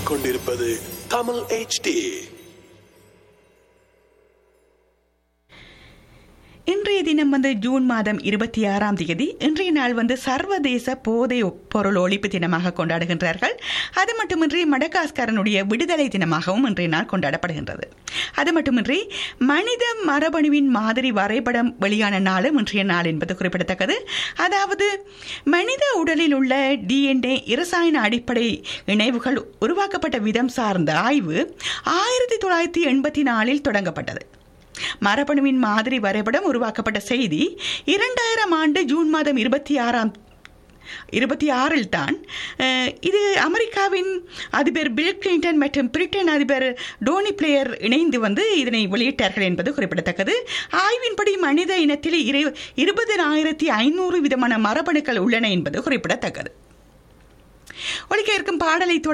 கேட்டுக்கொண்டிருப்பது தமிழ் HD இன்றைய தினம் வந்து ஜூன் மாதம் இருபத்தி ஆறாம் தேதி இன்றைய நாள் வந்து சர்வதேச போதை ஒ- பொருள் ஒழிப்பு தினமாக கொண்டாடுகின்றார்கள் அது மட்டுமின்றி மடகாஸ்கரனுடைய விடுதலை தினமாகவும் இன்றைய நாள் கொண்டாடப்படுகின்றது அது மட்டுமின்றி மனித மரபணுவின் மாதிரி வரைபடம் வெளியான நாளும் இன்றைய நாள் என்பது குறிப்பிடத்தக்கது அதாவது மனித உடலில் உள்ள டிஎன்ஏ இரசாயன அடிப்படை இணைவுகள் உருவாக்கப்பட்ட விதம் சார்ந்த ஆய்வு ஆயிரத்தி தொள்ளாயிரத்தி எண்பத்தி நாலில் தொடங்கப்பட்டது மரபணுவின் மாதிரி வரைபடம் உருவாக்கப்பட்ட செய்தி இரண்டாயிரம் ஆண்டு ஜூன் மாதம் இருபத்தி ஆறாம் இருபத்தி ஆறில் தான் அஹ், இது அமெரிக்காவின் அதிபர் பில் கிளின்டன் மற்றும் பிரிட்டன் அதிபர் டோனி பிளேயர் இணைந்து வந்து இதனை வெளியிட்டார்கள் என்பது குறிப்பிடத்தக்கது ஆய்வின்படி மனித இனத்தில் இரு இருபதனாயிரத்தி ஐநூறு விதமான மரபணுக்கள் உள்ளன என்பது குறிப்பிடத்தக்கது ஒழிக்க இருக்கும் பாடலை தொடர்ந்து